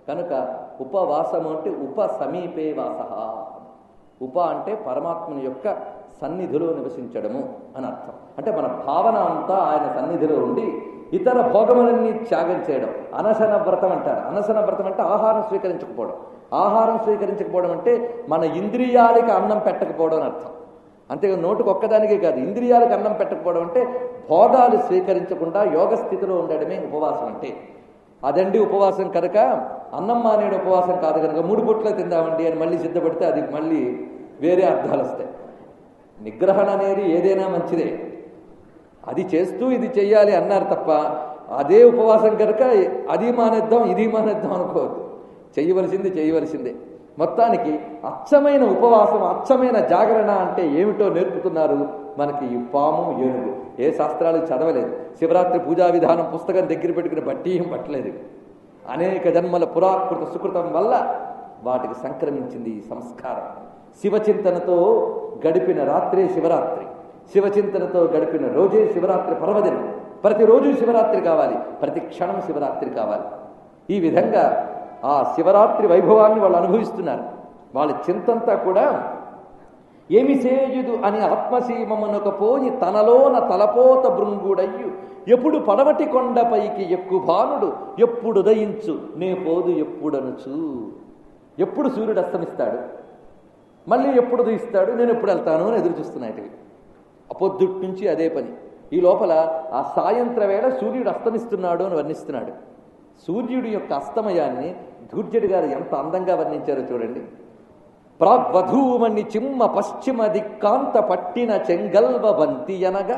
కనుక ఉపవాసము అంటే ఉప సమీపే వాస ఉప అంటే పరమాత్మని యొక్క సన్నిధిలో నివసించడము అని అర్థం అంటే మన భావన అంతా ఆయన సన్నిధిలో ఉండి ఇతర భోగములన్నీ త్యాగం చేయడం అనసన వ్రతం అంటారు అనసన వ్రతం అంటే ఆహారం స్వీకరించకపోవడం ఆహారం స్వీకరించకపోవడం అంటే మన ఇంద్రియాలకి అన్నం పెట్టకపోవడం అని అర్థం అంతేగా నోటుకు ఒక్కదానికే కాదు ఇంద్రియాలకు అన్నం పెట్టకపోవడం అంటే భోగాలు స్వీకరించకుండా యోగ స్థితిలో ఉండడమే ఉపవాసం అంటే అదండి ఉపవాసం కనుక అన్నం మానేడు ఉపవాసం కాదు కనుక మూడు పుట్ల తిందామండి అని మళ్ళీ సిద్ధపడితే అది మళ్ళీ వేరే అర్థాలు వస్తాయి నిగ్రహణ అనేది ఏదైనా మంచిదే అది చేస్తూ ఇది చెయ్యాలి అన్నారు తప్ప అదే ఉపవాసం కనుక అది మానేద్దాం ఇది మానేద్దాం అనుకోవద్దు చెయ్యవలసింది చేయవలసిందే మొత్తానికి అచ్చమైన ఉపవాసం అచ్చమైన జాగరణ అంటే ఏమిటో నేర్పుతున్నారు మనకి ఈ పాము ఏనుగు ఏ శాస్త్రాలు చదవలేదు శివరాత్రి పూజా విధానం పుస్తకం దగ్గర పెట్టుకుని బట్టి ఏం పట్టలేదు అనేక జన్మల పురాకృత సుకృతం వల్ల వాటికి సంక్రమించింది ఈ సంస్కారం శివచింతనతో గడిపిన రాత్రే శివరాత్రి శివచింతనతో గడిపిన రోజే శివరాత్రి పర్వదినం ప్రతిరోజు శివరాత్రి కావాలి ప్రతి క్షణం శివరాత్రి కావాలి ఈ విధంగా ఆ శివరాత్రి వైభవాన్ని వాళ్ళు అనుభవిస్తున్నారు వాళ్ళ చింతంతా కూడా ఏమి సేయుదు అని ఆత్మసీమమునకపోయి తనలోన తలపోత భృంగుడయ్యు ఎప్పుడు పడవటి కొండపైకి ఎక్కు భానుడు ఎప్పుడు ఉదయించు నే పోదు ఎప్పుడనుచు ఎప్పుడు సూర్యుడు అస్తమిస్తాడు మళ్ళీ ఎప్పుడు ఉదయిస్తాడు నేను ఎప్పుడు వెళ్తాను అని ఎదురు చూస్తున్నాయి పొద్దుటి నుంచి అదే పని ఈ లోపల ఆ సాయంత్ర వేళ సూర్యుడు అస్తమిస్తున్నాడు అని వర్ణిస్తున్నాడు సూర్యుడి యొక్క అస్తమయాన్ని ధూర్జుడి గారు ఎంత అందంగా వర్ణించారో చూడండి ప్రాగ్వధూమణి చిమ్మ పశ్చిమ దిక్కాంత పట్టిన చెంగల్వ బంతి అనగా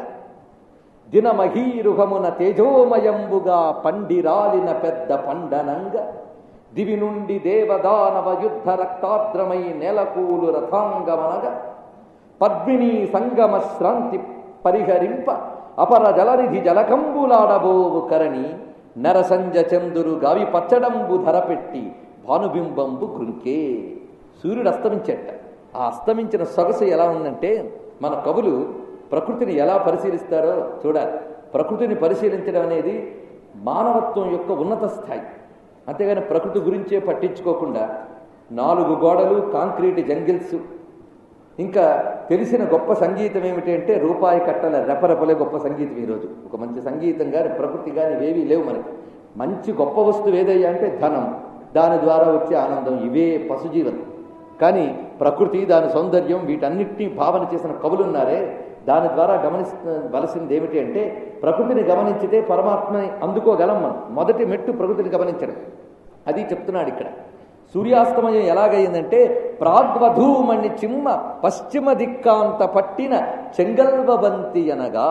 దినమహీరుహమున తేజోమయంబుగా పండిరాలిన పెద్ద పండనంగా దివి నుండి దేవదానవ యుద్ధ రక్తాద్రమై నెలకూలు రథాంగమనగా పద్మిని సంగమ శ్రాంతి పరిహరింప అపర జలనిధి జలకంబులాడబోవు కరణి నరసంజ చందురు గావి పచ్చడంబు ధరపెట్టి భానుబింబంబు గృంకే సూర్యుడు అస్తమించట ఆ అస్తమించిన సొగసు ఎలా ఉందంటే మన కవులు ప్రకృతిని ఎలా పరిశీలిస్తారో చూడాలి ప్రకృతిని పరిశీలించడం అనేది మానవత్వం యొక్క ఉన్నత స్థాయి అంతేగాని ప్రకృతి గురించే పట్టించుకోకుండా నాలుగు గోడలు కాంక్రీట్ జంగిల్స్ ఇంకా తెలిసిన గొప్ప సంగీతం ఏమిటి అంటే రూపాయి కట్టల రెపరెపలే గొప్ప సంగీతం ఈరోజు ఒక మంచి సంగీతం కానీ ప్రకృతి కానీ ఇవేవి లేవు మనకి మంచి గొప్ప వస్తువు ఏదయ్యా అంటే ధనం దాని ద్వారా వచ్చే ఆనందం ఇవే పశుజీవనం కానీ ప్రకృతి దాని సౌందర్యం వీటన్నిటినీ భావన చేసిన కవులున్నారే దాని ద్వారా గమనించవలసింది ఏమిటి అంటే ప్రకృతిని గమనించితే పరమాత్మని అందుకోగలం మనం మొదటి మెట్టు ప్రకృతిని గమనించడం అది చెప్తున్నాడు ఇక్కడ సూర్యాస్తమయం ఎలాగైందంటే ప్రాగ్వధూమణి చిమ్మ పశ్చిమ దిక్కాంత పట్టిన చెంగల్వబంతి అనగా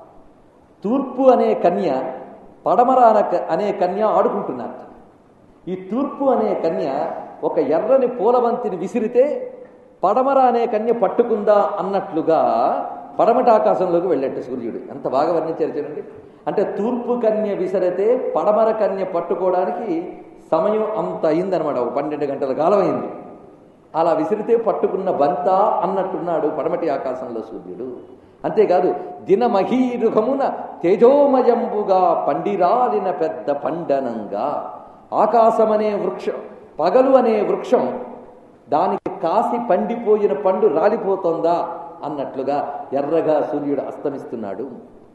తూర్పు అనే కన్య పడమర అనే కన్య ఆడుకుంటున్నారు ఈ తూర్పు అనే కన్య ఒక ఎర్రని పూలబంతిని విసిరితే పడమర అనే కన్య పట్టుకుందా అన్నట్లుగా పడమట ఆకాశంలోకి వెళ్ళట్టు సూర్యుడు ఎంత బాగా వర్ణించారు చూడండి అంటే తూర్పు కన్య విసిరితే పడమర కన్య పట్టుకోవడానికి సమయం అంత అయిందనమాట ఒక పన్నెండు గంటల కాలం అయింది అలా విసిరితే పట్టుకున్న బంత అన్నట్టున్నాడు పడమటి ఆకాశంలో సూర్యుడు అంతేకాదు దినమహీరుహమున తేజోమయంబుగా పండిరాలిన పెద్ద పండనంగా ఆకాశమనే వృక్షం పగలు అనే వృక్షం దానికి కాసి పండిపోయిన పండు రాలిపోతుందా అన్నట్లుగా ఎర్రగా సూర్యుడు అస్తమిస్తున్నాడు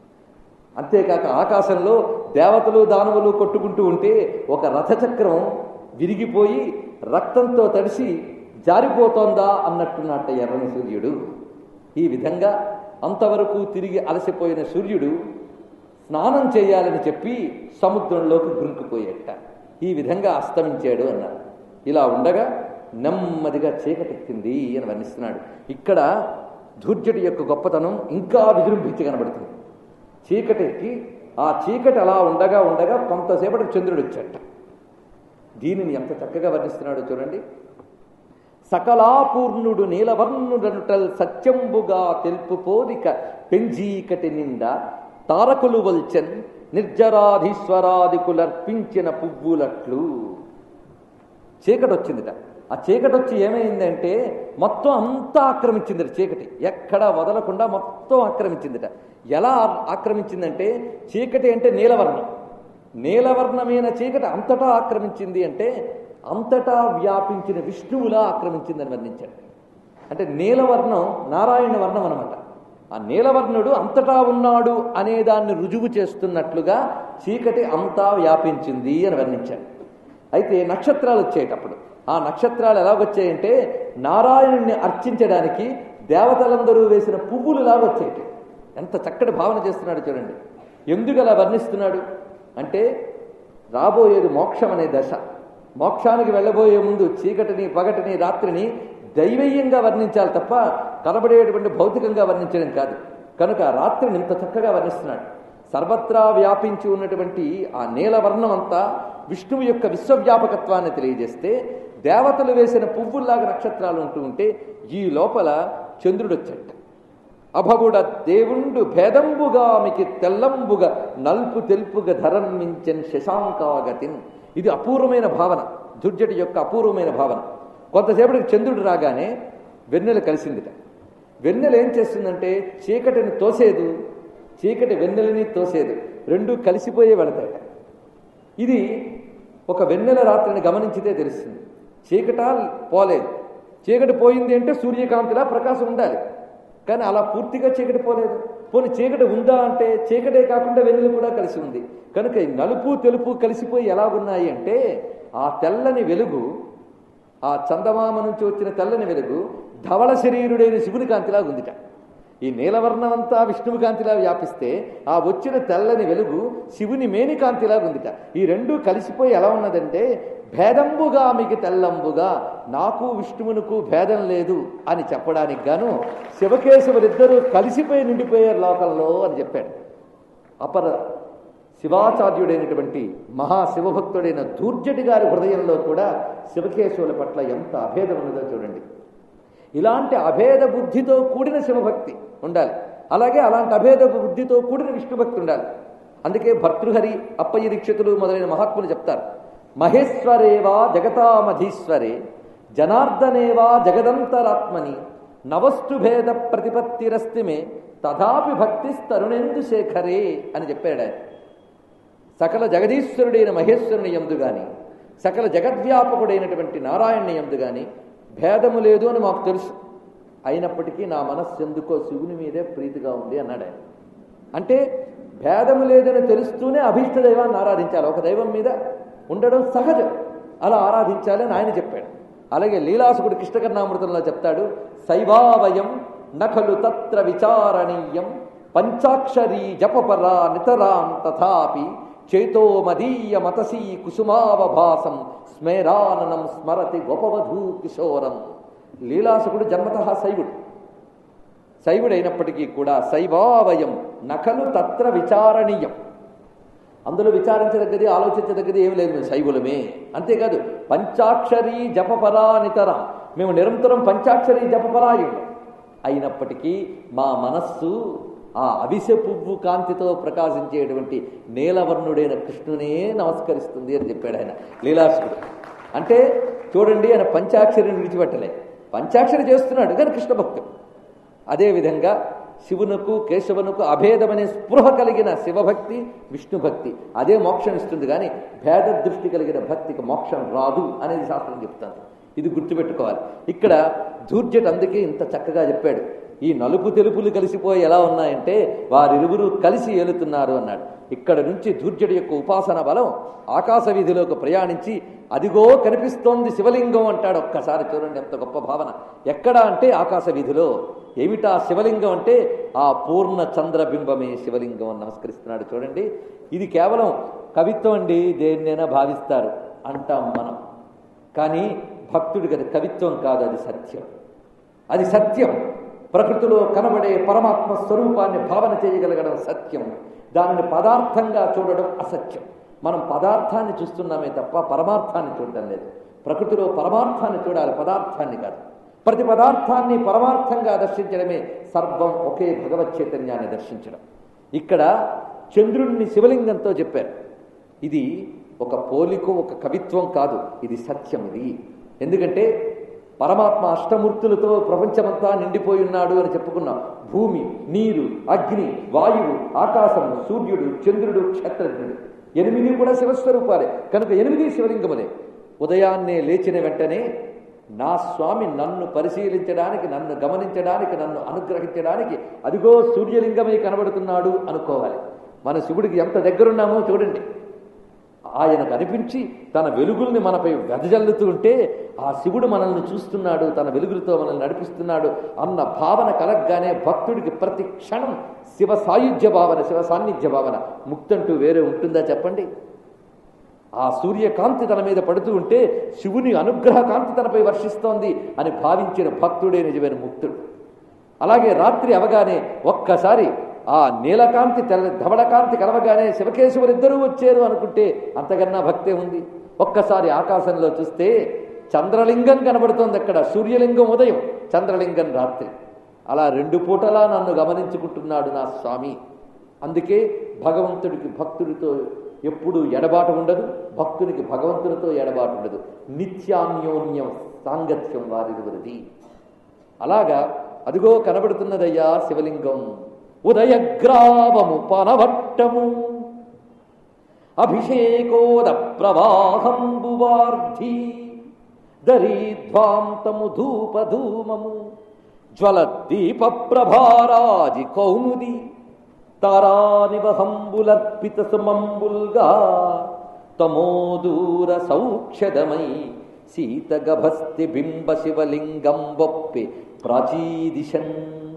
అంతేకాక ఆకాశంలో దేవతలు దానవులు కొట్టుకుంటూ ఉంటే ఒక రథచక్రం విరిగిపోయి రక్తంతో తడిసి జారిపోతోందా అన్నట్టున్నట్ట ఎర్రని సూర్యుడు ఈ విధంగా అంతవరకు తిరిగి అలసిపోయిన సూర్యుడు స్నానం చేయాలని చెప్పి సముద్రంలోకి గురుకుపోయేట ఈ విధంగా అస్తమించాడు అన్నారు ఇలా ఉండగా నెమ్మదిగా చీకటెక్కింది అని వర్ణిస్తున్నాడు ఇక్కడ ధూర్జటి యొక్క గొప్పతనం ఇంకా విజృంభించి కనబడుతుంది చీకటెక్కి ఆ చీకటి అలా ఉండగా ఉండగా కొంతసేపటికి చంద్రుడు వచ్చాట దీనిని ఎంత చక్కగా వర్ణిస్తున్నాడో చూడండి సకలాపూర్ణుడు నీలవర్ణుడనుటల్ సత్యంబుగా తెలుపు పోలిక పెంజీకటి నిండా తారకులు వల్చెన్ నిర్జరాధీశ్వరాదికులర్పించిన పువ్వులట్లు చీకటి వచ్చిందిట ఆ చీకటి వచ్చి ఏమైందంటే మొత్తం అంతా ఆక్రమించింది చీకటి ఎక్కడా వదలకుండా మొత్తం ఆక్రమించిందిట ఎలా ఆక్రమించిందంటే చీకటి అంటే నీలవర్ణం నీలవర్ణమైన చీకటి అంతటా ఆక్రమించింది అంటే అంతటా వ్యాపించిన విష్ణువులా ఆక్రమించిందని వర్ణించాడు అంటే నీలవర్ణం నారాయణ వర్ణం అనమాట ఆ నీలవర్ణుడు అంతటా ఉన్నాడు అనే దాన్ని రుజువు చేస్తున్నట్లుగా చీకటి అంతా వ్యాపించింది అని వర్ణించాడు అయితే నక్షత్రాలు వచ్చేటప్పుడు ఆ నక్షత్రాలు ఎలాగొచ్చాయంటే నారాయణుణ్ణి అర్చించడానికి దేవతలందరూ వేసిన పువ్వులు లాగొచ్చాయి ఎంత చక్కటి భావన చేస్తున్నాడు చూడండి ఎందుకు అలా వర్ణిస్తున్నాడు అంటే రాబోయేది మోక్షం అనే దశ మోక్షానికి వెళ్ళబోయే ముందు చీకటిని పగటిని రాత్రిని దైవీయంగా వర్ణించాలి తప్ప కనబడేటువంటి భౌతికంగా వర్ణించడం కాదు కనుక ఆ రాత్రిని ఇంత చక్కగా వర్ణిస్తున్నాడు సర్వత్రా వ్యాపించి ఉన్నటువంటి ఆ నీలవర్ణం అంతా విష్ణువు యొక్క విశ్వవ్యాపకత్వాన్ని తెలియజేస్తే దేవతలు వేసిన పువ్వుల్లాగా నక్షత్రాలు ఉంటూ ఉంటే ఈ లోపల చంద్రుడు వచ్చాట అభగుడ దేవుండు భేదంబుగా మీకు తెల్లంబుగా నల్పు తెలుపుగా ధరన్మించన్ శశాంకాగతిన్ ఇది అపూర్వమైన భావన దుర్జటి యొక్క అపూర్వమైన భావన కొంతసేపటికి చంద్రుడు రాగానే వెన్నెల కలిసిందిట వెన్నెల ఏం చేస్తుందంటే చీకటిని తోసేదు చీకటి వెన్నెలని తోసేదు రెండు కలిసిపోయే వెళతాయట ఇది ఒక వెన్నెల రాత్రిని గమనించితే తెలుస్తుంది చీకట పోలేదు చీకటి పోయింది అంటే సూర్యకాంతిలా ప్రకాశం ఉండాలి కానీ అలా పూర్తిగా చీకటి పోలేదు పోనీ చీకటి ఉందా అంటే చీకటే కాకుండా వెన్నెల కూడా కలిసి ఉంది కనుక ఈ నలుపు తెలుపు కలిసిపోయి ఎలాగున్నాయి అంటే ఆ తెల్లని వెలుగు ఆ చందమామ నుంచి వచ్చిన తెల్లని వెలుగు ధవళ శరీరుడైన శివుని కాంతిలా ఉందిట ఈ నీలవర్ణం అంతా విష్ణువు కాంతిలా వ్యాపిస్తే ఆ వచ్చిన తెల్లని వెలుగు శివుని మేని కాంతిలా ఉందిట ఈ రెండు కలిసిపోయి ఎలా ఉన్నదంటే భేదంబుగా మీకు తెల్లంబుగా నాకు విష్ణువునకు భేదం లేదు అని చెప్పడానికి గాను శివకేశవులిద్దరూ కలిసిపోయి నిండిపోయారు లోకంలో అని చెప్పాడు అపర శివాచార్యుడైనటువంటి మహాశివభక్తుడైన దూర్జటి గారి హృదయంలో కూడా శివకేశవుల పట్ల ఎంత అభేదం ఉన్నదో చూడండి ఇలాంటి అభేద బుద్ధితో కూడిన శివభక్తి ఉండాలి అలాగే అలాంటి అభేద బుద్ధితో కూడిన విష్ణుభక్తి ఉండాలి అందుకే భర్తృహరి అప్పయ్య దీక్షితులు మొదలైన మహాత్ములు చెప్తారు మహేశ్వరేవా జగతామధీశ్వరే జనార్దనేవా జగదంతరాత్మని నవస్తు భేద ప్రతిపత్తిరస్తిమే తథాపి భక్తి తరుణేందు శేఖరే అని చెప్పాడు ఆయన సకల జగదీశ్వరుడైన మహేశ్వరుని ఎందు గాని సకల జగద్వ్యాపకుడైనటువంటి నారాయణుని ఎందు గాని భేదము లేదు అని మాకు తెలుసు అయినప్పటికీ నా మనస్సు ఎందుకో శివుని మీదే ప్రీతిగా ఉంది అన్నాడు ఆయన అంటే భేదము లేదని తెలుస్తూనే అభీష్ట దైవాన్ని ఆరాధించాలి ఒక దైవం మీద ఉండడం సహజం అలా ఆరాధించాలి అని ఆయన చెప్పాడు అలాగే లీలాసుకుడు కృష్ణకర్ణామృతంలో చెప్తాడు శైవావయం నఖలు తత్ర విచారణీయం పంచాక్షరీ జపపరా నితరాం తథాపి చేతో మదీయ మతసీ కుసుమావభాసం స్మేరాననం స్మరతి గోపవధూ కిశోరం లీలాసుకుడు జన్మత శైవుడు శైవుడైనప్పటికీ కూడా శైవావయం నకలు తత్ర విచారణీయం అందులో విచారించదగ్గది ఆలోచించదగ్గది ఏమి లేదు మేము శైవులమే అంతేకాదు పంచాక్షరీ జపపరానితరం మేము నిరంతరం పంచాక్షరీ జపపరాయుడు అయినప్పటికీ మా మనస్సు ఆ అవిసె పువ్వు కాంతితో ప్రకాశించేటువంటి నీలవర్ణుడైన కృష్ణునే నమస్కరిస్తుంది అని చెప్పాడు ఆయన లీలాసుడు అంటే చూడండి ఆయన పంచాక్షరిని విడిచిపెట్టలే పంచాక్షరి చేస్తున్నాడు కానీ కృష్ణ భక్తుడు అదేవిధంగా శివునకు కేశవునకు అభేదమనే స్పృహ కలిగిన శివభక్తి విష్ణుభక్తి అదే మోక్షం ఇస్తుంది కానీ భేద దృష్టి కలిగిన భక్తికి మోక్షం రాదు అనేది శాస్త్రం చెప్తాను ఇది గుర్తుపెట్టుకోవాలి ఇక్కడ ధూర్జట్ అందుకే ఇంత చక్కగా చెప్పాడు ఈ నలుపు తెలుపులు కలిసిపోయి ఎలా ఉన్నాయంటే వారిరువురు కలిసి ఏలుతున్నారు అన్నాడు ఇక్కడ నుంచి ధూర్జడి యొక్క ఉపాసన బలం ఆకాశ వీధిలోకి ప్రయాణించి అదిగో కనిపిస్తోంది శివలింగం అంటాడు ఒక్కసారి చూడండి ఎంత గొప్ప భావన ఎక్కడ అంటే ఆకాశ వీధిలో ఏమిటా శివలింగం అంటే ఆ పూర్ణ చంద్రబింబమే శివలింగం అని నమస్కరిస్తున్నాడు చూడండి ఇది కేవలం కవిత్వం అండి దేన్నైనా భావిస్తారు అంటాం మనం కానీ భక్తుడికి అది కవిత్వం కాదు అది సత్యం అది సత్యం ప్రకృతిలో కనబడే పరమాత్మ స్వరూపాన్ని భావన చేయగలగడం సత్యం దానిని పదార్థంగా చూడడం అసత్యం మనం పదార్థాన్ని చూస్తున్నామే తప్ప పరమార్థాన్ని చూడడం లేదు ప్రకృతిలో పరమార్థాన్ని చూడాలి పదార్థాన్ని కాదు ప్రతి పదార్థాన్ని పరమార్థంగా దర్శించడమే సర్వం ఒకే భగవత్ చైతన్యాన్ని దర్శించడం ఇక్కడ చంద్రుణ్ణి శివలింగంతో చెప్పారు ఇది ఒక పోలిక ఒక కవిత్వం కాదు ఇది సత్యం ఇది ఎందుకంటే పరమాత్మ అష్టమూర్తులతో ప్రపంచమంతా నిండిపోయి ఉన్నాడు అని చెప్పుకున్నాం భూమి నీరు అగ్ని వాయువు ఆకాశం సూర్యుడు చంద్రుడు క్షత్రజ్ఞుడు ఎనిమిది కూడా శివస్వరూపాలే కనుక ఎనిమిది శివలింగములే ఉదయాన్నే లేచిన వెంటనే నా స్వామి నన్ను పరిశీలించడానికి నన్ను గమనించడానికి నన్ను అనుగ్రహించడానికి అదిగో సూర్యలింగమై కనబడుతున్నాడు అనుకోవాలి మన శివుడికి ఎంత దగ్గరున్నామో చూడండి ఆయన కనిపించి తన వెలుగుల్ని మనపై వెదజల్లుతూ ఉంటే ఆ శివుడు మనల్ని చూస్తున్నాడు తన వెలుగులతో మనల్ని నడిపిస్తున్నాడు అన్న భావన కలగ్గానే భక్తుడికి ప్రతి క్షణం శివ సాయుధ్య భావన శివ సాన్నిధ్య భావన ముక్తంటూ వేరే ఉంటుందా చెప్పండి ఆ సూర్యకాంతి తన మీద పడుతూ ఉంటే శివుని అనుగ్రహ కాంతి తనపై వర్షిస్తోంది అని భావించిన భక్తుడే నిజమైన ముక్తుడు అలాగే రాత్రి అవగానే ఒక్కసారి ఆ నీలకాంతి తెల్ల ధవళకాంతి కలవగానే శివకేశవులిద్దరూ వచ్చారు అనుకుంటే అంతకన్నా భక్తే ఉంది ఒక్కసారి ఆకాశంలో చూస్తే చంద్రలింగం కనబడుతోంది అక్కడ సూర్యలింగం ఉదయం చంద్రలింగం రాత్రి అలా రెండు పూటలా నన్ను గమనించుకుంటున్నాడు నా స్వామి అందుకే భగవంతుడికి భక్తుడితో ఎప్పుడు ఎడబాటు ఉండదు భక్తునికి భగవంతునితో ఎడబాటు ఉండదు నిత్యాన్యోన్యం సాంగత్యం వారిరువురిది అలాగా అదిగో కనబడుతున్నదయ్యా శివలింగం ఉదయగ్రావము పనవట్టము అభిషేకోద ప్రవాహంబువార్ధి దరీధ్వాంతము ధూపధూమము జ్వల దీప ప్రభారాజి కౌముది తారానివహంబులర్పిత సుమంబుల్గా తమోదూర సౌక్షదమై సీతగభస్తి బింబ శివలింగం బొప్పి ప్రాచీదిశన్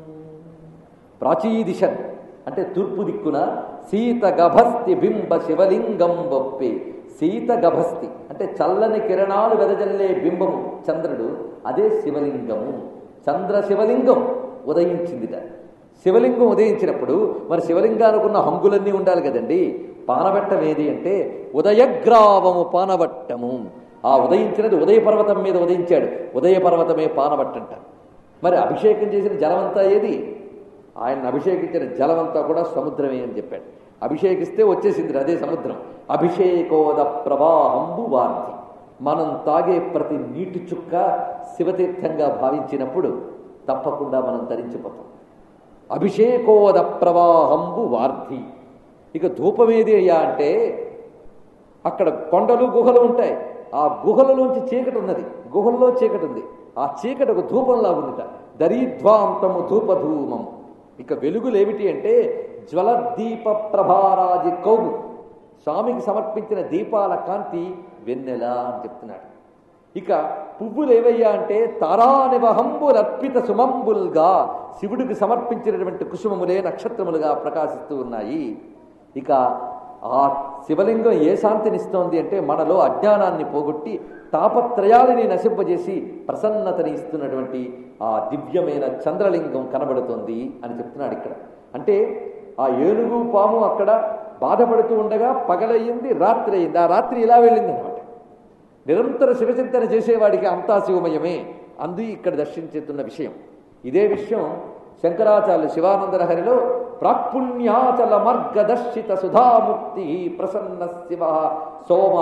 ప్రాచీదిశన్ అంటే తూర్పు దిక్కున సీత గభస్తి బింబ శివలింగం బొప్పి సీత గభస్తి అంటే చల్లని కిరణాలు వెదజల్లే బింబము చంద్రుడు అదే శివలింగము చంద్ర శివలింగం ఉదయించిందిట శివలింగం ఉదయించినప్పుడు మరి శివలింగానుకున్న హంగులన్నీ ఉండాలి కదండి పానబట్టం ఏది అంటే ఉదయగ్రావము పానబట్టము ఆ ఉదయించినది ఉదయ పర్వతం మీద ఉదయించాడు ఉదయ పర్వతమే పానబట్టంట మరి అభిషేకం చేసిన జలమంతా ఏది ఆయన అభిషేకించిన జలమంతా కూడా సముద్రమే అని చెప్పాడు అభిషేకిస్తే వచ్చేసింది అదే సముద్రం అభిషేకోద ప్రవాహంబు వార్ధి మనం తాగే ప్రతి నీటి చుక్క శివతీర్థంగా భావించినప్పుడు తప్పకుండా మనం తరించిపోతాం అభిషేకోద ప్రవాహంబు వార్ధి ఇక ధూపమేది అయ్యా అంటే అక్కడ కొండలు గుహలు ఉంటాయి ఆ గుహలలోంచి చీకటి ఉన్నది గుహల్లో చీకటి ఉంది ఆ చీకటి ఒక ధూపంలా ఉందిట దరీధ్వాంతము ధూపధూమం ఇక వెలుగులు ఏమిటి అంటే జ్వలదీప ప్రభారాజి కౌము స్వామికి సమర్పించిన దీపాల కాంతి వెన్నెల అని చెప్తున్నాడు ఇక పువ్వులు ఏవయ్యా అంటే తారానివహంబులర్పిత సుమంబుల్గా శివుడికి సమర్పించినటువంటి కుసుమములే నక్షత్రములుగా ప్రకాశిస్తూ ఉన్నాయి ఇక ఆ శివలింగం ఏ శాంతినిస్తోంది అంటే మనలో అజ్ఞానాన్ని పోగొట్టి తాపత్రయాలని నశింపజేసి ప్రసన్నతని ఇస్తున్నటువంటి ఆ దివ్యమైన చంద్రలింగం కనబడుతోంది అని చెప్తున్నాడు ఇక్కడ అంటే ఆ ఏనుగు పాము అక్కడ బాధపడుతూ ఉండగా పగలయ్యింది రాత్రి అయింది ఆ రాత్రి ఇలా వెళ్ళింది అనమాట నిరంతర శివచింతన చేసేవాడికి అంతా శివమయమే అందు ఇక్కడ దర్శించుతున్న విషయం ఇదే విషయం శంకరాచార్య శివానందరహరిలో ప్రాక్పుణ్యాచల మార్గదర్శిత సుధాముక్తి ప్రసన్న శివ సోమ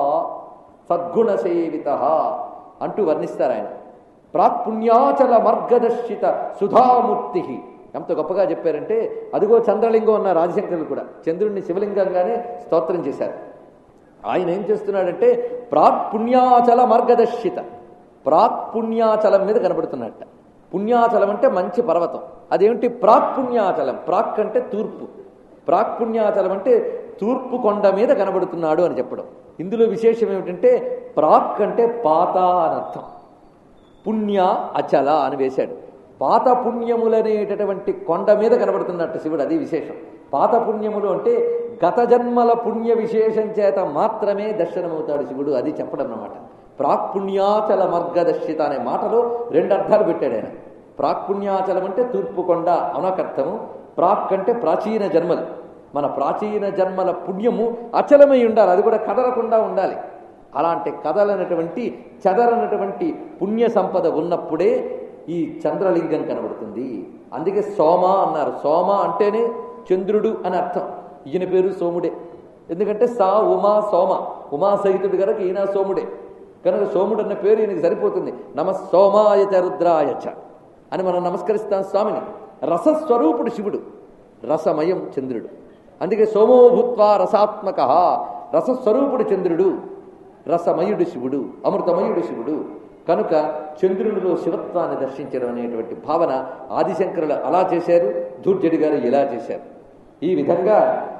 సద్గుణ సేవిత అంటూ వర్ణిస్తారు ఆయన ప్రాక్పుణ్యాచల మార్గదర్శిత సుధామూర్తి ఎంత గొప్పగా చెప్పారంటే అదిగో చంద్రలింగం అన్న రాజశంకరులు కూడా చంద్రుడిని శివలింగంగానే స్తోత్రం చేశారు ఆయన ఏం చేస్తున్నాడంటే ప్రాక్పుణ్యాచల మార్గదర్శిత ప్రాక్పుణ్యాచలం మీద కనబడుతున్నట్ట పుణ్యాచలం అంటే మంచి పర్వతం అదేమిటి ప్రాక్పుణ్యాచలం ప్రాక్ అంటే తూర్పు ప్రాక్పుణ్యాచలం అంటే తూర్పు కొండ మీద కనబడుతున్నాడు అని చెప్పడం ఇందులో విశేషం ఏమిటంటే ప్రాక్ అంటే పాత అని అర్థం పుణ్య అచల అని వేశాడు పాత పుణ్యములనేటటువంటి కొండ మీద కనబడుతున్నట్టు శివుడు అది విశేషం పాత పుణ్యములు అంటే గత జన్మల పుణ్య విశేషం చేత మాత్రమే దర్శనమవుతాడు శివుడు అది చెప్పడం అన్నమాట ప్రాక్పుణ్యాచల మార్గదర్శిత అనే మాటలో రెండు అర్థాలు పెట్టాడు ఆయన ప్రాక్పుణ్యాచలం అంటే తూర్పు కొండ అనకర్థము ప్రాక్ అంటే ప్రాచీన జన్మలు మన ప్రాచీన జన్మల పుణ్యము అచలమై ఉండాలి అది కూడా కదలకుండా ఉండాలి అలాంటి కదలనటువంటి చదరనటువంటి పుణ్య సంపద ఉన్నప్పుడే ఈ చంద్రలింగం కనబడుతుంది అందుకే సోమ అన్నారు సోమ అంటేనే చంద్రుడు అని అర్థం ఈయన పేరు సోముడే ఎందుకంటే సా ఉమా సోమ ఉమా సహితుడు కనుక ఈయన సోముడే కనుక సోముడు అన్న పేరు ఈయనకి సరిపోతుంది నమ సోమాయ చ రుద్రాయ చ అని మనం నమస్కరిస్తాం స్వామిని రసస్వరూపుడు శివుడు రసమయం చంద్రుడు అందుకే సోమోభూత్వ రసాత్మక రసస్వరూపుడు చంద్రుడు రసమయుడు శివుడు అమృతమయుడు శివుడు కనుక చంద్రునిలో శివత్వాన్ని దర్శించడం అనేటువంటి భావన ఆదిశంకరులు అలా చేశారు దూర్జడి గారు ఇలా చేశారు ఈ విధంగా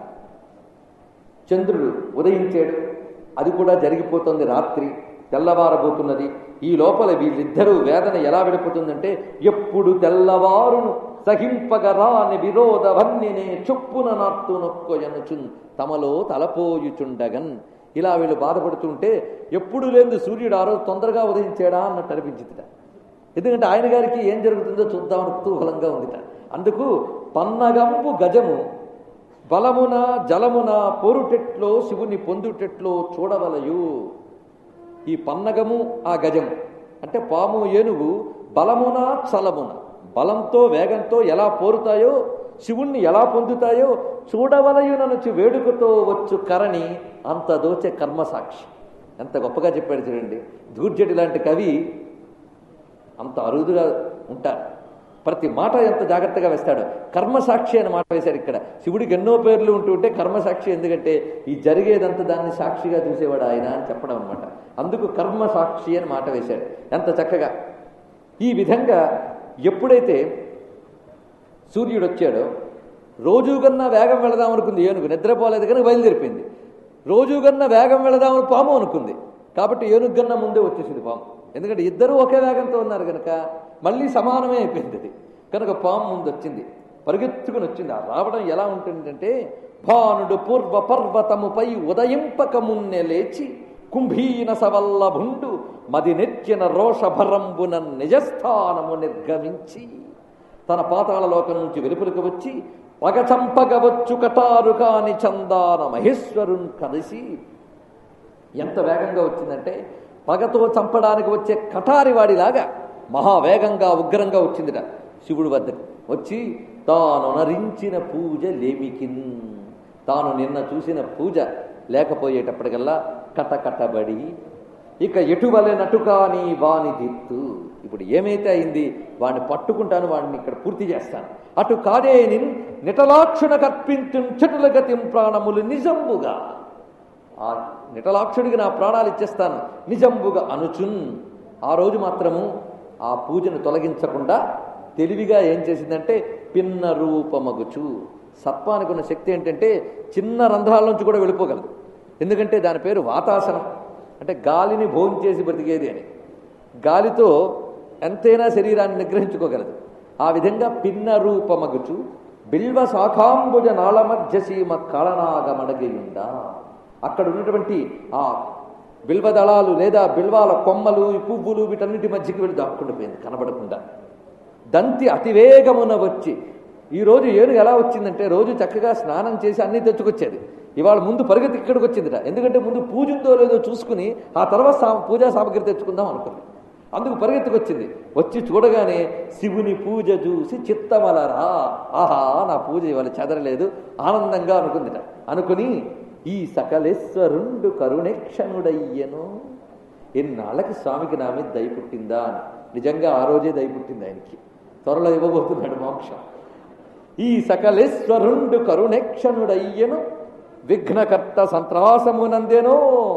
చంద్రుడు ఉదయించాడు అది కూడా జరిగిపోతుంది రాత్రి తెల్లవారబోతున్నది ఈ లోపల వీళ్ళిద్దరూ వేదన ఎలా విడిపోతుందంటే ఎప్పుడు తెల్లవారును సహింపగరాని విరోధ వన్నినే చొప్పున నార్తు నొక్కొయనుచున్ తమలో తలపోయుచుండగన్ ఇలా వీళ్ళు బాధపడుతుంటే ఎప్పుడు లేదు సూర్యుడు ఆ రోజు తొందరగా ఉదయించాడా అన్నట్టు అనిపించిందిట ఎందుకంటే ఆయన గారికి ఏం జరుగుతుందో చూద్దామని కుతూహలంగా ఉందిట అందుకు పన్నగంపు గజము బలమున జలమున పొరుటెట్లో శివుని పొందుటెట్లో చూడవలయు ఈ పన్నగము ఆ గజము అంటే పాము ఏనుగు బలమున చలమున బలంతో వేగంతో ఎలా పోరుతాయో శివుణ్ణి ఎలా పొందుతాయో చూడవలయుననుచు వేడుకతో వచ్చు కరణి అంత దోచే కర్మసాక్షి ఎంత గొప్పగా చెప్పాడు చూడండి దూర్జటి లాంటి కవి అంత అరుదుగా ఉంటారు ప్రతి మాట ఎంత జాగ్రత్తగా వేస్తాడు కర్మసాక్షి అని మాట వేశాడు ఇక్కడ శివుడికి ఎన్నో పేర్లు ఉంటూ ఉంటే కర్మసాక్షి ఎందుకంటే ఈ జరిగేదంతా దాన్ని సాక్షిగా చూసేవాడు ఆయన అని చెప్పడం అనమాట అందుకు కర్మసాక్షి అని మాట వేశాడు ఎంత చక్కగా ఈ విధంగా ఎప్పుడైతే సూర్యుడు వచ్చాడో రోజు కన్నా వేగం వెళదాం అనుకుంది ఏనుగు నిద్రపోలేదు కనుక బయలుదేరిపోయింది రోజు కన్నా వేగం వెళదామని పాము అనుకుంది కాబట్టి ఏనుగు కన్నా ముందే వచ్చేసింది పాము ఎందుకంటే ఇద్దరూ ఒకే వేగంతో ఉన్నారు కనుక మళ్ళీ సమానమే అయిపోయింది అది కనుక పాము ముందు వచ్చింది పరిగెత్తుకుని వచ్చింది ఆ రావడం ఎలా ఉంటుందంటే భానుడు పూర్వ పర్వతముపై ఉదయింపక మున్నె లేచి కుంభీన సవల్లభుండు మది నెచ్చిన రోషభరంబున నిజస్థానము నిర్గమించి తన పాతాళ లోకం నుంచి వెలుపలికి వచ్చి పగచంపగవచ్చు కటారు కాని చందాన మహేశ్వరుని కలిసి ఎంత వేగంగా వచ్చిందంటే పగతో చంపడానికి వచ్చే కటారి వాడిలాగా మహావేగంగా ఉగ్రంగా వచ్చిందిట శివుడి వద్దకు వచ్చి తాను నరించిన పూజ లేమికిన్ తాను నిన్న చూసిన పూజ లేకపోయేటప్పటికల్లా కటకటబడి ఇక ఎటువలె నటుకాని వాని దిత్తు ఇప్పుడు ఏమైతే అయింది వాడిని పట్టుకుంటాను వాడిని ఇక్కడ పూర్తి చేస్తాను అటు కాదేని నిటలాక్షున కర్పించు చెటుల గతిం ప్రాణములు నిజంబుగా ఆ నిటలాక్షుడికి నా ప్రాణాలు ఇచ్చేస్తాను నిజంబుగా అనుచున్ ఆ రోజు మాత్రము ఆ పూజను తొలగించకుండా తెలివిగా ఏం చేసిందంటే పిన్న రూపమగుచు సర్పానికి ఉన్న శక్తి ఏంటంటే చిన్న రంధ్రాల నుంచి కూడా వెళ్ళిపోగలదు ఎందుకంటే దాని పేరు వాతాసనం అంటే గాలిని భోంచేసి బ్రతికేది అని గాలితో ఎంతైనా శరీరాన్ని నిగ్రహించుకోగలదు ఆ విధంగా పిన్న రూపమగుచు బిల్వ శాఖాంబుజ నాళ మధ్య సీమ కళనాగమడగియుండా అక్కడ ఉన్నటువంటి ఆ బిల్వ దళాలు లేదా బిల్వాల కొమ్మలు ఈ పువ్వులు వీటన్నిటి మధ్యకి వెళ్ళి దాక్కుండిపోయింది కనబడకుండా దంతి అతివేగమున వచ్చి ఈ రోజు ఏనుగు ఎలా వచ్చిందంటే రోజు చక్కగా స్నానం చేసి అన్ని తెచ్చుకొచ్చేది ఇవాళ ముందు పరిగెత్తి ఇక్కడికి వచ్చిందిట ఎందుకంటే ముందు పూజ ఉందో లేదో చూసుకుని ఆ తర్వాత సా పూజా సామగ్రి తెచ్చుకుందాం అనుకుంది అందుకు పరిగెత్తుకొచ్చింది వచ్చి చూడగానే శివుని పూజ చూసి చిత్తమలరా ఆహా నా పూజ ఇవాళ చెదరలేదు ఆనందంగా అనుకుందిట అనుకుని ఈ సకలేశ్వరుండు కరుణేక్షణుడయ్యను ఎన్నాళ్ళకి స్వామికి నా మీద దయ పుట్టిందా అని నిజంగా ఆ రోజే దయ పుట్టింది ఆయనకి త్వరలో ఇవ్వబోతున్నాడు మోక్షం ఈ సకలేశ్వరుండు కరుణేక్షణుడయ్యను విఘ్నకర్త సంత్రాసమునందేనో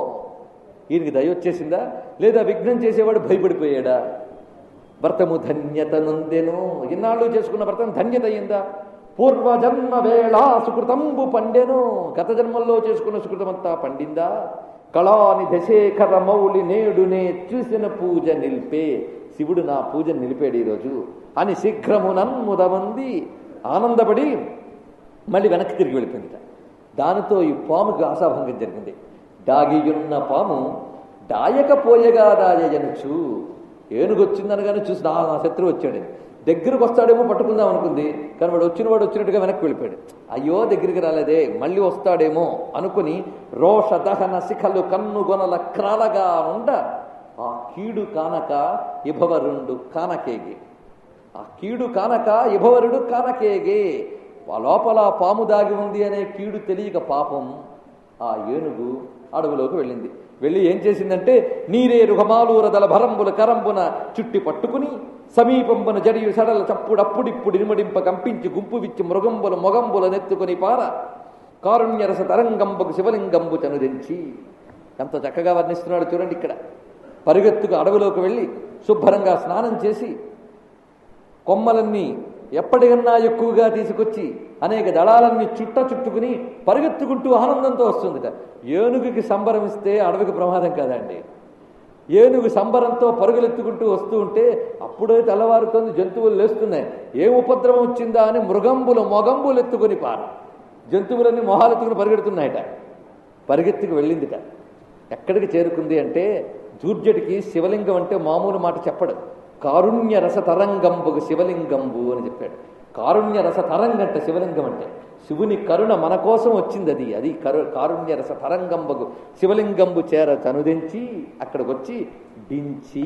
ఈయనకి దయ వచ్చేసిందా లేదా విఘ్నం చేసేవాడు భయపడిపోయాడా వ్రతము ధన్యత నొందెను ఇన్నాళ్ళు చేసుకున్న వ్రతం ధన్యత అయిందా పూర్వజన్మ వేళ సుకృతంబు పండెను గత జన్మల్లో చేసుకున్న సుకృతమంతా పండిందా కళాని దశేఖర మౌలి నేడునే చూసిన పూజ నిలిపే శివుడు నా పూజ నిలిపాడు ఈరోజు అని శీఘ్రమునన్ముదమంది ఆనందపడి మళ్ళీ వెనక్కి తిరిగి వెళ్ళిపోయిందిట దానితో ఈ పాముకి ఆశాభంగం జరిగింది దాగియున్న పాము దాయకపోయగా దాయజనుచు ఏనుగొచ్చిందనగానే చూసి నా నా శత్రువు వచ్చాడు దగ్గరకు వస్తాడేమో పట్టుకుందాం అనుకుంది కానీ వాడు వచ్చిన వాడు వచ్చినట్టుగా వెనక్కి వెళ్ళిపోయాడు అయ్యో దగ్గరికి రాలేదే మళ్ళీ వస్తాడేమో అనుకుని రోష దహన శిఖలు కన్నుగొనల క్రాలగా ఉండ ఆ కీడు కానక ఇభవరుండు కానకేగి ఆ కీడు కానక ఇభవరుడు కానకేగే ఆ లోపల పాము దాగి ఉంది అనే కీడు తెలియక పాపం ఆ ఏనుగు అడవిలోకి వెళ్ళింది వెళ్ళి ఏం చేసిందంటే నీరే రుహమాలూర దళ భరంబుల కరంబున చుట్టి పట్టుకుని సమీపంబున జడియు సడల చప్పుడప్పుడిప్పుడు ఇనుమడింప కంపించి గుంపు విచ్చి మృగంబుల మొగంబుల నెత్తుకొని పార కారుణ్యరస తరంగంబకు శివలింగంబు చనుదించి ఎంత చక్కగా వర్ణిస్తున్నాడు చూడండి ఇక్కడ పరుగెత్తుకు అడవిలోకి వెళ్ళి శుభ్రంగా స్నానం చేసి కొమ్మలన్నీ ఎప్పటికన్నా ఎక్కువగా తీసుకొచ్చి అనేక దళాలన్నీ చుట్ట చుట్టుకుని పరిగెత్తుకుంటూ ఆనందంతో వస్తుందిట ఏనుగుకి సంబరమిస్తే అడవికి ప్రమాదం కాదండి ఏనుగు సంబరంతో పరుగులెత్తుకుంటూ వస్తూ ఉంటే అప్పుడే తెల్లవారుతోంది జంతువులు లేస్తున్నాయి ఏ ఉపద్రవం వచ్చిందా అని మృగంబులు మొగంబులు ఎత్తుకొని పారు జంతువులన్నీ మొహాలెత్తుకుని పరిగెడుతున్నాయట పరిగెత్తుకు వెళ్ళిందిట ఎక్కడికి చేరుకుంది అంటే దూర్జటికి శివలింగం అంటే మామూలు మాట చెప్పడు కారుణ్య రస తరంగంబుకు శివలింగంబు అని చెప్పాడు కారుణ్య రస తరంగంట శివలింగం అంటే శివుని కరుణ మన కోసం వచ్చింది అది అది కరు కారుణ్య రస తరంగంబకు శివలింగంబు చేర తనుదించి అక్కడికి వచ్చి దించి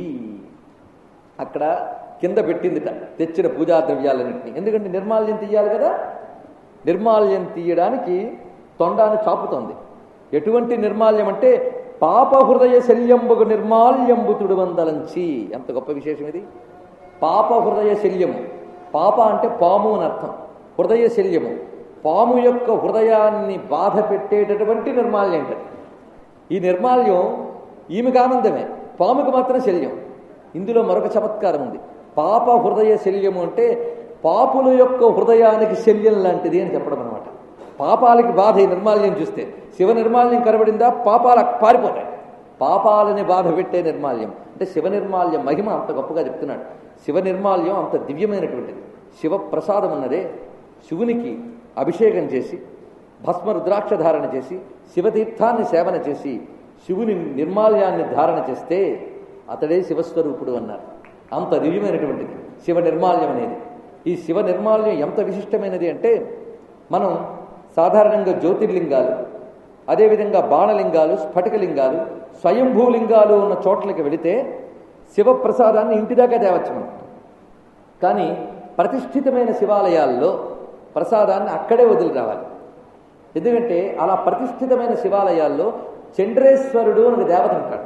అక్కడ కింద పెట్టిందిట తెచ్చిన పూజా ద్రవ్యాలన్నింటినీ ఎందుకంటే నిర్మాల్యం తీయాలి కదా నిర్మాల్యం తీయడానికి తొండాను చాపుతోంది ఎటువంటి నిర్మాల్యం అంటే పాప హృదయ శల్యంబుకు నిర్మాల్యంబుతుడు వందలంచి ఎంత గొప్ప విశేషం ఇది పాప హృదయ శల్యము పాప అంటే పాము అని అర్థం హృదయ శల్యము పాము యొక్క హృదయాన్ని బాధ పెట్టేటటువంటి నిర్మాల్యం అంటే ఈ నిర్మాల్యం ఈమెకు ఆనందమే పాముకు మాత్రం శల్యం ఇందులో మరొక చమత్కారం ఉంది పాప హృదయ శల్యము అంటే పాపుల యొక్క హృదయానికి శల్యం లాంటిది అని చెప్పడం అనమాట పాపాలకి బాధ ఈ నిర్మాల్యం చూస్తే శివ నిర్మాల్యం కనబడిందా పాపాల పారిపోతాయి పాపాలని బాధ పెట్టే నిర్మాల్యం అంటే శివ నిర్మాల్యం మహిమ అంత గొప్పగా చెప్తున్నాడు శివ నిర్మాల్యం అంత దివ్యమైనటువంటిది శివ ప్రసాదం ఉన్నదే శివునికి అభిషేకం చేసి భస్మ రుద్రాక్ష ధారణ చేసి శివతీర్థాన్ని సేవన చేసి శివుని నిర్మాల్యాన్ని ధారణ చేస్తే అతడే శివస్వరూపుడు అన్నారు అంత దివ్యమైనటువంటిది శివ నిర్మాల్యం అనేది ఈ శివ నిర్మాల్యం ఎంత విశిష్టమైనది అంటే మనం సాధారణంగా జ్యోతిర్లింగాలు అదేవిధంగా బాణలింగాలు స్ఫటికలింగాలు స్వయంభూలింగాలు ఉన్న చోట్లకి వెళితే శివప్రసాదాన్ని ఇంటిదాకా తేవచ్చు మనం కానీ ప్రతిష్ఠితమైన శివాలయాల్లో ప్రసాదాన్ని అక్కడే వదిలి రావాలి ఎందుకంటే అలా ప్రతిష్ఠితమైన శివాలయాల్లో చంద్రేశ్వరుడు అని ఒక దేవత ఉంటాడు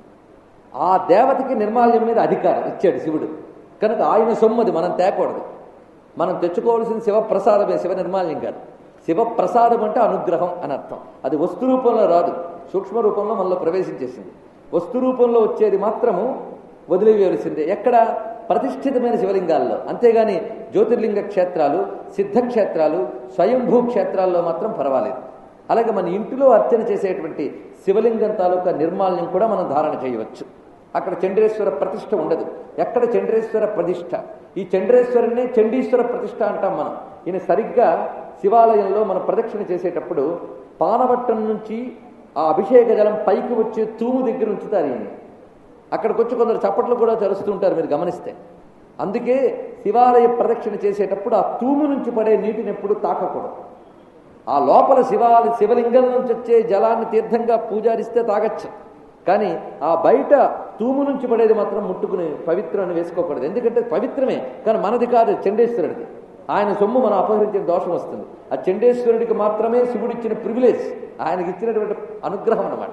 ఆ దేవతకి నిర్మాల్యం మీద అధికారం ఇచ్చాడు శివుడు కనుక ఆయన సొమ్మది మనం తేకూడదు మనం తెచ్చుకోవాల్సిన శివప్రసాదమే శివ నిర్మాల్యం కాదు శివప్రసాదం అంటే అనుగ్రహం అని అర్థం అది వస్తు రూపంలో రాదు సూక్ష్మ రూపంలో మనలో ప్రవేశించేసింది వస్తు రూపంలో వచ్చేది మాత్రము వదిలివేయవలసిందే ఎక్కడ ప్రతిష్ఠితమైన శివలింగాల్లో అంతేగాని జ్యోతిర్లింగ క్షేత్రాలు సిద్ధక్షేత్రాలు స్వయంభూ క్షేత్రాల్లో మాత్రం పర్వాలేదు అలాగే మన ఇంటిలో అర్చన చేసేటువంటి శివలింగం తాలూకా నిర్మాల్యం కూడా మనం ధారణ చేయవచ్చు అక్కడ చంద్రేశ్వర ప్రతిష్ఠ ఉండదు ఎక్కడ చంద్రేశ్వర ప్రతిష్ఠ ఈ చంద్రేశ్వరుని చండీశ్వర ప్రతిష్ఠ అంటాం మనం ఈయన సరిగ్గా శివాలయంలో మనం ప్రదక్షిణ చేసేటప్పుడు పానవట్టం నుంచి ఆ అభిషేక జలం పైకి వచ్చే తూము దగ్గర ఉంచుతారు ఈయన అక్కడికి వచ్చి కొందరు చప్పట్లు కూడా చరుస్తూ ఉంటారు మీరు గమనిస్తే అందుకే శివాలయ ప్రదక్షిణ చేసేటప్పుడు ఆ తూము నుంచి పడే నీటిని ఎప్పుడు తాకకూడదు ఆ లోపల శివాలయ శివలింగం నుంచి వచ్చే జలాన్ని తీర్థంగా పూజారిస్తే తాగచ్చు కానీ ఆ బయట తూము నుంచి పడేది మాత్రం ముట్టుకుని పవిత్రాన్ని వేసుకోకూడదు ఎందుకంటే పవిత్రమే కానీ మనది కాదు చండేశ్వరుడిది ఆయన సొమ్ము మనం అపహరించిన దోషం వస్తుంది ఆ చండేశ్వరుడికి మాత్రమే శివుడిచ్చిన ప్రివిలేజ్ ఆయనకి ఇచ్చినటువంటి అనుగ్రహం అన్నమాట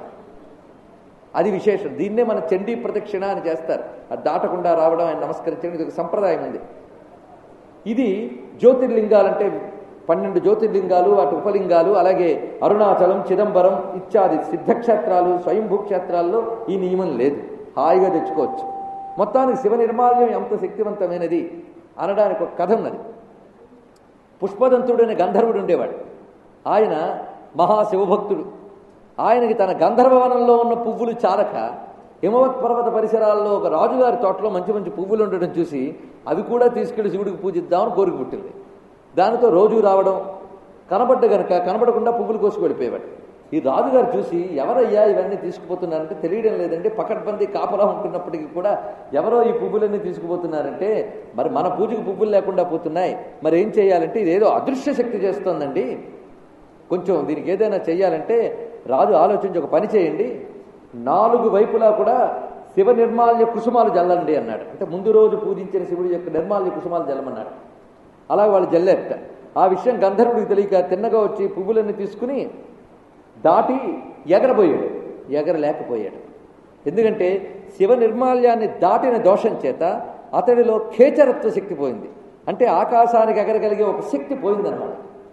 అది విశేషం దీన్నే మన చండీ ప్రదక్షిణ అని చేస్తారు అది దాటకుండా రావడం ఆయన నమస్కరించడం ఇది ఒక సంప్రదాయం ఉంది ఇది జ్యోతిర్లింగాలంటే పన్నెండు జ్యోతిర్లింగాలు వాటి ఉపలింగాలు అలాగే అరుణాచలం చిదంబరం ఇత్యాది సిద్ధక్షేత్రాలు స్వయంభూ క్షేత్రాల్లో ఈ నియమం లేదు హాయిగా తెచ్చుకోవచ్చు మొత్తానికి శివ నిర్మాల్యం ఎంత శక్తివంతమైనది అనడానికి ఒక కథ ఉన్నది పుష్పదంతుడు అనే గంధర్వుడు ఉండేవాడు ఆయన మహాశివభక్తుడు ఆయనకి తన గంధర్వవనంలో ఉన్న పువ్వులు చాలక హిమవత్ పర్వత పరిసరాల్లో ఒక రాజుగారి తోటలో మంచి మంచి పువ్వులు ఉండడం చూసి అవి కూడా తీసుకెళ్లి శివుడికి పూజిద్దామని కోరిక పుట్టింది దానితో రోజు రావడం కనబడ్డ గనక కనబడకుండా పువ్వులు కోసుకు వెళ్ళిపోయేవాడు ఈ రాజుగారు చూసి ఎవరయ్యా ఇవన్నీ తీసుకుపోతున్నారంటే తెలియడం లేదండి పకడ్బందీ కాపలా ఉంటున్నప్పటికీ కూడా ఎవరో ఈ పువ్వులన్నీ తీసుకుపోతున్నారంటే మరి మన పూజకు పువ్వులు లేకుండా పోతున్నాయి మరి ఏం చేయాలంటే ఇదేదో అదృశ్య శక్తి చేస్తోందండి కొంచెం దీనికి ఏదైనా చేయాలంటే రాజు ఆలోచించి ఒక పని చేయండి నాలుగు వైపులా కూడా శివ నిర్మాల్య కుసుమాలు జల్లండి అన్నాడు అంటే ముందు రోజు పూజించిన శివుడి యొక్క నిర్మాల్య కుసుమాలు జల్లమన్నాడు అలా వాళ్ళు జల్లేరట ఆ విషయం గంధర్వుడికి తెలియక తిన్నగా వచ్చి పువ్వులన్నీ తీసుకుని దాటి ఎగరబోయాడు ఎగరలేకపోయాడు ఎందుకంటే శివ నిర్మాల్యాన్ని దాటిన దోషం చేత అతడిలో ఖేచరత్వ శక్తి పోయింది అంటే ఆకాశానికి ఎగరగలిగే ఒక శక్తి పోయిందన్నమాట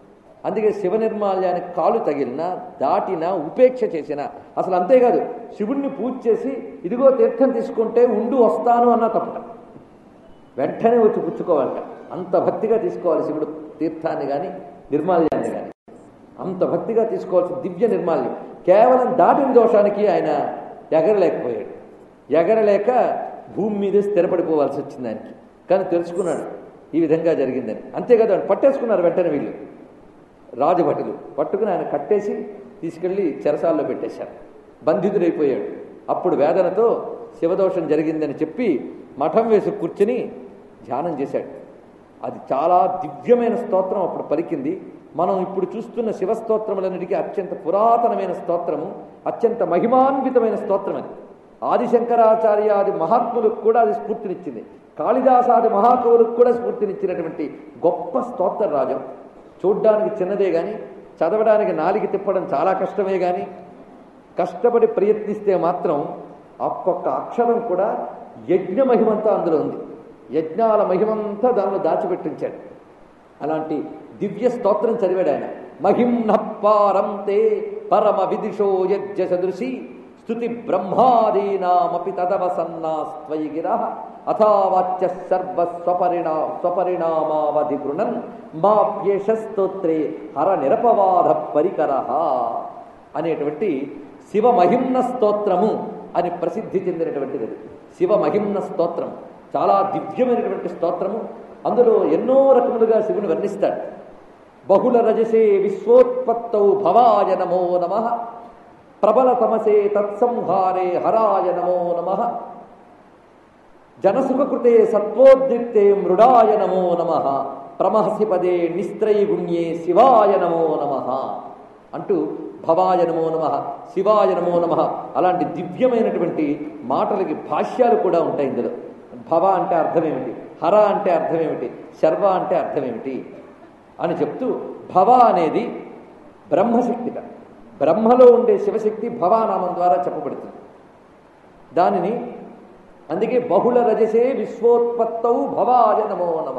అందుకే శివ నిర్మాల్యానికి కాలు తగిలినా దాటినా ఉపేక్ష చేసిన అసలు అంతేకాదు శివుణ్ణి పూజ చేసి ఇదిగో తీర్థం తీసుకుంటే ఉండు వస్తాను అన్న తప్పట వెంటనే వచ్చి పుచ్చుకోవాలట అంత భక్తిగా తీసుకోవాలి శివుడు తీర్థాన్ని కానీ నిర్మాల్యాన్ని కానీ అంత భక్తిగా తీసుకోవాల్సిన దివ్య నిర్మాల్యం కేవలం దాటిన దోషానికి ఆయన ఎగరలేకపోయాడు ఎగరలేక భూమి మీదే స్థిరపడిపోవాల్సి వచ్చింది ఆయనకి కానీ తెలుసుకున్నాడు ఈ విధంగా జరిగిందని అంతేకాదు ఆయన పట్టేసుకున్నారు వెంటనే వీళ్ళు రాజభటులు పట్టుకుని ఆయన కట్టేసి తీసుకెళ్లి చెరసాల్లో పెట్టేశారు బంధితుడైపోయాడు అప్పుడు వేదనతో శివదోషం జరిగిందని చెప్పి మఠం వేసి కూర్చుని ధ్యానం చేశాడు అది చాలా దివ్యమైన స్తోత్రం అప్పుడు పలికింది మనం ఇప్పుడు చూస్తున్న శివస్తోత్రములన్నిటికీ అత్యంత పురాతనమైన స్తోత్రము అత్యంత మహిమాన్వితమైన స్తోత్రం అది ఆదిశంకరాచార్యాది మహాత్ములకు కూడా అది స్ఫూర్తినిచ్చింది కాళిదాసాది మహాకవులకు కూడా స్ఫూర్తినిచ్చినటువంటి గొప్ప స్తోత్ర రాజం చూడ్డానికి చిన్నదే కానీ చదవడానికి నాలికి తిప్పడం చాలా కష్టమే కానీ కష్టపడి ప్రయత్నిస్తే మాత్రం ఒక్కొక్క అక్షరం కూడా యజ్ఞ మహిమంతా అందులో ఉంది యజ్ఞాల మహిమంతా దానిలో దాచిపెట్టించాడు అలాంటి దివ్య స్తోత్రం చదివాడు ఆయన మహింనప్పారంతే పరమ విదిషో యజ్ఞ సదృశి స్థుతి బ్రహ్మాదీనామపి తదవసన్నాస్త్వయి గిర అథావాచ్య సర్వ స్వపరిణా స్వపరిణామావధి గృణన్ మాప్యేష స్తోత్రే హర నిరపవాధ పరికర అనేటువంటి శివ మహిమ్న స్తోత్రము అని ప్రసిద్ధి చెందినటువంటిది అది శివ మహిమ్న స్తోత్రం చాలా దివ్యమైనటువంటి స్తోత్రము అందులో ఎన్నో రకములుగా శివుని వర్ణిస్తాడు బహుళ రజసే విశ్వోత్పత్తౌ భవాయ నమో నమ ప్రబల తమసే తత్సంహారే హరాయ నమో నమ జనసుఖకృతే సత్వోద్రిక్తే మృడాయ నమో నమ ప్రమహసి పదే నిస్త్రయి గుణ్యే శివాయ నమో నమ అంటూ భవాయ నమో నమ శివాయ నమో నమ అలాంటి దివ్యమైనటువంటి మాటలకి భాష్యాలు కూడా ఉంటాయి ఇందులో భవ అంటే అర్థమేమిటి హర అంటే అర్థమేమిటి శర్వ అంటే అర్థమేమిటి అని చెప్తూ భవ అనేది బ్రహ్మశక్తిగా బ్రహ్మలో ఉండే శివశక్తి భవానామం ద్వారా చెప్పబడుతుంది దానిని అందుకే బహుళ రజసే విశ్వోత్పత్తౌ భవాయ నమో నమ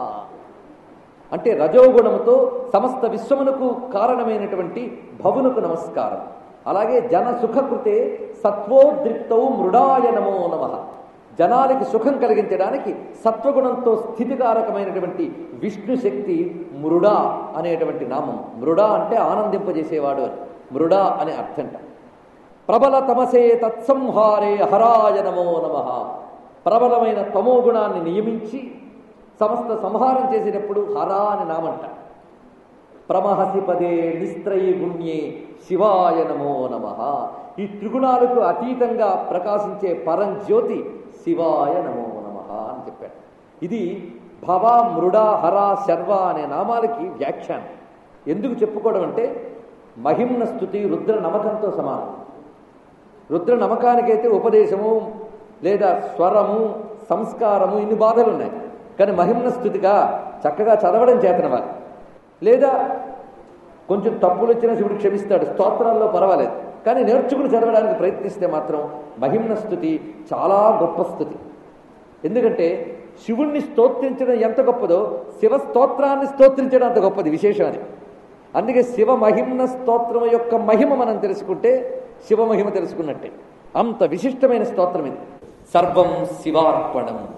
అంటే రజోగుణముతో సమస్త విశ్వమునకు కారణమైనటువంటి భవునకు నమస్కారం అలాగే జన సుఖకృతే సత్వోద్రిక్తౌ మృడాయ నమో నమ జనాలకి సుఖం కలిగించడానికి సత్వగుణంతో స్థితికారకమైనటువంటి విష్ణు శక్తి మృడా అనేటువంటి నామం మృడా అంటే ఆనందింపజేసేవాడు అని మృడా అనే అర్థంట ప్రబల తమసే తత్సంహారే హరాయ నమో నమ ప్రబలమైన తమో గుణాన్ని నియమించి సమస్త సంహారం చేసినప్పుడు హరా అని నామంట ప్రమహసి పదే నిస్త్రయి గుణ్యే శివాయ నమో నమ ఈ త్రిగుణాలకు అతీతంగా ప్రకాశించే పరంజ్యోతి శివాయ నమో నమ అని చెప్పాడు ఇది భవ మృడ హర శర్వ అనే నామాలకి వ్యాఖ్యానం ఎందుకు చెప్పుకోవడం అంటే మహిమ్న స్థుతి రుద్ర నమకంతో సమానం రుద్ర నమకానికైతే ఉపదేశము లేదా స్వరము సంస్కారము ఇన్ని బాధలు ఉన్నాయి కానీ మహిమ్న స్థుతిగా చక్కగా చదవడం చేతన వారు లేదా కొంచెం తప్పులు వచ్చినా శివుడు క్షమిస్తాడు స్తోత్రాల్లో పర్వాలేదు కానీ నేర్చుకుని చదవడానికి ప్రయత్నిస్తే మాత్రం మహిమ్న స్థుతి చాలా గొప్ప స్థుతి ఎందుకంటే శివుణ్ణి స్తోత్రించడం ఎంత గొప్పదో శివ స్తోత్రాన్ని స్తోత్రించడం అంత గొప్పది విశేషం అది అందుకే శివ మహిమ్న స్తోత్రం యొక్క మహిమ మనం తెలుసుకుంటే శివ మహిమ తెలుసుకున్నట్టే అంత విశిష్టమైన స్తోత్రం ఇది సర్వం శివార్పణం